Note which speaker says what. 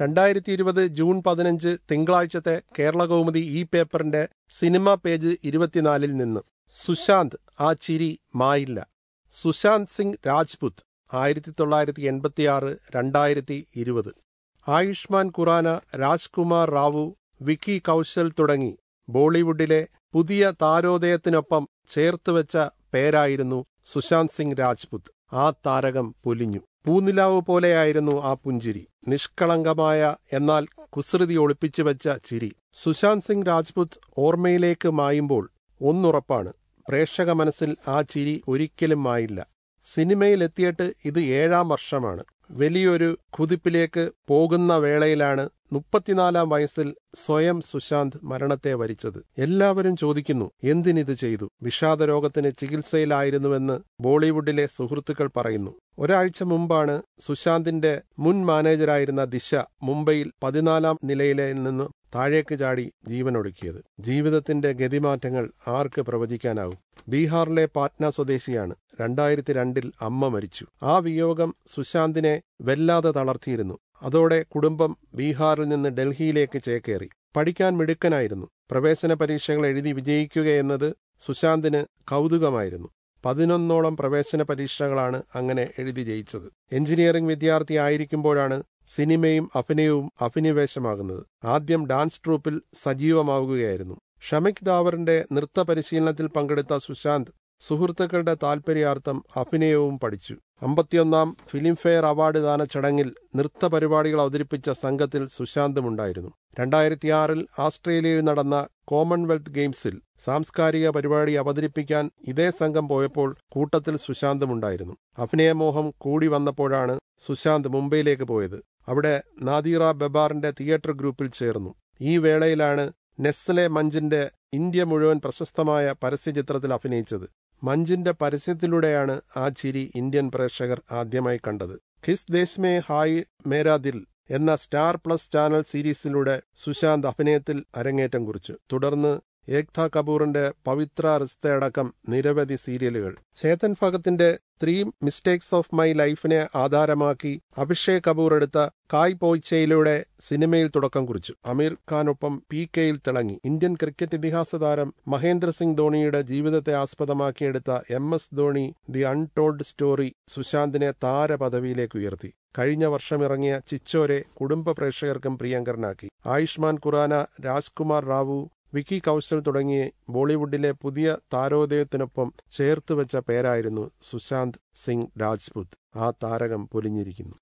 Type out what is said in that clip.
Speaker 1: രണ്ടായിരത്തി ഇരുപത് ജൂൺ പതിനഞ്ച് തിങ്കളാഴ്ചത്തെ കേരളകൗമുദി ഈ പേപ്പറിന്റെ സിനിമ പേജ് ഇരുപത്തിനാലിൽ നിന്ന് സുശാന്ത് ആ ചിരി മായില്ല സുശാന്ത് സിംഗ് രാജ്പുത് ആയിരത്തി തൊള്ളായിരത്തി എൺപത്തിയാറ് രണ്ടായിരത്തി ഇരുപത് ആയുഷ്മാൻ ഖുറാന രാജ്കുമാർ റാവു വിക്കി കൗശൽ തുടങ്ങി ബോളിവുഡിലെ പുതിയ താരോദയത്തിനൊപ്പം ചേർത്തുവെച്ച പേരായിരുന്നു സുശാന്ത് സിംഗ് രാജ്പുത് ആ താരകം പൊലിഞ്ഞു പൂനിലാവ് പോലെയായിരുന്നു ആ പുഞ്ചിരി നിഷ്കളങ്കമായ എന്നാൽ കുസൃതി ഒളിപ്പിച്ചു വെച്ച ചിരി സുശാന്ത് സിംഗ് രാജ്പുത് ഓർമ്മയിലേക്ക് മായുമ്പോൾ ഒന്നുറപ്പാണ് പ്രേക്ഷക മനസ്സിൽ ആ ചിരി ഒരിക്കലും മായില്ല സിനിമയിലെത്തിയിട്ട് ഇത് ഏഴാം വർഷമാണ് വലിയൊരു കുതിപ്പിലേക്ക് പോകുന്ന വേളയിലാണ് മുപ്പത്തിനാലാം വയസ്സിൽ സ്വയം സുശാന്ത് മരണത്തെ വരിച്ചത് എല്ലാവരും ചോദിക്കുന്നു എന്തിനിത് ചെയ്തു വിഷാദരോഗത്തിന് ചികിത്സയിലായിരുന്നുവെന്ന് ബോളിവുഡിലെ സുഹൃത്തുക്കൾ പറയുന്നു ഒരാഴ്ച മുമ്പാണ് സുശാന്തിന്റെ മുൻ മാനേജരായിരുന്ന ദിശ മുംബൈയിൽ പതിനാലാം നിലയിലെ നിന്ന് താഴേക്ക് ചാടി ജീവനൊടുക്കിയത് ജീവിതത്തിന്റെ ഗതിമാറ്റങ്ങൾ ആർക്ക് പ്രവചിക്കാനാവും ബീഹാറിലെ പാറ്റ്ന സ്വദേശിയാണ് രണ്ടായിരത്തി രണ്ടിൽ അമ്മ മരിച്ചു ആ വിയോഗം സുശാന്തിനെ വല്ലാതെ തളർത്തിയിരുന്നു അതോടെ കുടുംബം ബീഹാറിൽ നിന്ന് ഡൽഹിയിലേക്ക് ചേക്കേറി പഠിക്കാൻ മിടുക്കനായിരുന്നു പ്രവേശന പരീക്ഷകൾ എഴുതി വിജയിക്കുകയെന്നത് സുശാന്തിന് കൗതുകമായിരുന്നു പതിനൊന്നോളം പ്രവേശന പരീക്ഷകളാണ് അങ്ങനെ എഴുതി ജയിച്ചത് എഞ്ചിനീയറിംഗ് വിദ്യാർത്ഥി ആയിരിക്കുമ്പോഴാണ് സിനിമയും അഭിനയവും അഭിനിവേശമാകുന്നത് ആദ്യം ഡാൻസ് ട്രൂപ്പിൽ സജീവമാവുകയായിരുന്നു ഷമിക് ദാവറിന്റെ നൃത്ത പരിശീലനത്തിൽ പങ്കെടുത്ത സുശാന്ത് സുഹൃത്തുക്കളുടെ താൽപര്യാർത്ഥം അഭിനയവും പഠിച്ചു അമ്പത്തിയൊന്നാം ഫിലിംഫെയർ അവാർഡ് ദാന ചടങ്ങിൽ നൃത്ത പരിപാടികൾ അവതരിപ്പിച്ച സംഘത്തിൽ സുശാന്തുമുണ്ടായിരുന്നു രണ്ടായിരത്തിയാറിൽ ആസ്ട്രേലിയയിൽ നടന്ന കോമൺവെൽത്ത് ഗെയിംസിൽ സാംസ്കാരിക പരിപാടി അവതരിപ്പിക്കാൻ ഇതേ സംഘം പോയപ്പോൾ കൂട്ടത്തിൽ സുശാന്തുമുണ്ടായിരുന്നു അഭിനയമോഹം കൂടി വന്നപ്പോഴാണ് സുശാന്ത് മുംബൈയിലേക്ക് പോയത് അവിടെ നാദീറ ബെബാറിന്റെ തിയേറ്റർ ഗ്രൂപ്പിൽ ചേർന്നു ഈ വേളയിലാണ് നെസ്ലെ മഞ്ചിന്റെ ഇന്ത്യ മുഴുവൻ പ്രശസ്തമായ പരസ്യചിത്രത്തിൽ അഭിനയിച്ചത് മഞ്ചിന്റെ പരസ്യത്തിലൂടെയാണ് ആ ചിരി ഇന്ത്യൻ പ്രേക്ഷകർ ആദ്യമായി കണ്ടത് ഖിസ് ദേശ് ഹായ് മേരാ ദിൽ എന്ന സ്റ്റാർ പ്ലസ് ചാനൽ സീരീസിലൂടെ സുശാന്ത് അഭിനയത്തിൽ അരങ്ങേറ്റം കുറിച്ചു തുടർന്ന് ഏക്ത കപൂറിന്റെ പവിത്ര റിസ്തയടക്കം നിരവധി സീരിയലുകൾ ചേതൻ ഭഗത്തിന്റെ ത്രീ മിസ്റ്റേക്സ് ഓഫ് മൈ ലൈഫിനെ ആധാരമാക്കി അഭിഷേക് കപൂർ എടുത്ത കായ് പോയ്ച്ചയിലൂടെ സിനിമയിൽ തുടക്കം കുറിച്ചു അമീർ ഖാനൊപ്പം പി കെയിൽ തിളങ്ങി ഇന്ത്യൻ ക്രിക്കറ്റ് ഇതിഹാസ താരം മഹേന്ദ്ര സിംഗ് ധോണിയുടെ ജീവിതത്തെ ആസ്പദമാക്കിയെടുത്ത M S Dhoni the untold story സുശാന്തിനെ താരപദവിയിലേക്ക് ഉയർത്തി കഴിഞ്ഞ വർഷമിറങ്ങിയ ചിച്ചോരെ കുടുംബ പ്രേക്ഷകർക്കും പ്രിയങ്കരനാക്കി ആയുഷ്മാൻ ഖുറാന രാജ്കുമാർ റാവു വിക്കി കൗശൽ തുടങ്ങി ബോളിവുഡിലെ പുതിയ താരോദയത്തിനൊപ്പം ചേർത്തുവെച്ച പേരായിരുന്നു സുശാന്ത് സിംഗ് രാജ്പുത് ആ താരകം പൊലിഞ്ഞിരിക്കുന്നു